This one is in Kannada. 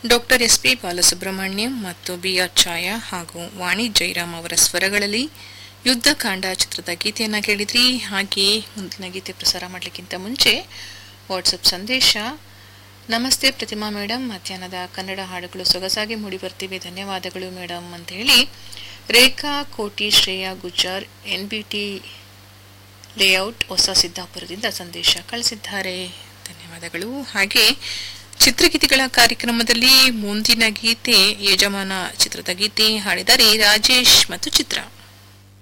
ಡಾಕ್ಟರ್ ಎಸ್ ಪಿ ಬಾಲಸುಬ್ರಹ್ಮಣ್ಯಂ ಮತ್ತು ಬಿ ಆರ್ ಛಾಯಾ ಹಾಗೂ ವಾಣಿ ಜೈರಾಮ್ ಅವರ ಸ್ವರಗಳಲ್ಲಿ ಯುದ್ಧಕಾಂಡ ಚಿತ್ರದ ಗೀತೆಯನ್ನು ಕೇಳಿದ್ರಿ ಹಾಗೆಯೇ ಮುಂದಿನ ಗೀತೆ ಪ್ರಸಾರ ಮಾಡಲಿಕ್ಕಿಂತ ಮುಂಚೆ ವಾಟ್ಸಪ್ ಸಂದೇಶ ನಮಸ್ತೆ ಪ್ರತಿಮಾ ಮೇಡಮ್ ಮಧ್ಯಾಹ್ನದ ಕನ್ನಡ ಹಾಡುಗಳು ಸೊಗಸಾಗಿ ಮೂಡಿ ಬರ್ತಿವೆ ಧನ್ಯವಾದಗಳು ಮೇಡಮ್ ಅಂತ ಹೇಳಿ Rekha Koti Shreya Gujjar N B T layout ಹೊಸ ಸಿದ್ದಾಪುರದಿಂದ ಸಂದೇಶ ಕಳಿಸಿದ್ದಾರೆ ಧನ್ಯವಾದಗಳು ಹಾಗೆ ಚಿತ್ರಗೀತೆಗಳ ಕಾರ್ಯಕ್ರಮದಲ್ಲಿ ಮುಂದಿನ ಗೀತೆ ಯಜಮಾನ ಚಿತ್ರದ ಗೀತೆ ಹಾಡಿದ್ದಾರೆ ರಾಜೇಶ್ ಮತ್ತು ಚಿತ್ರ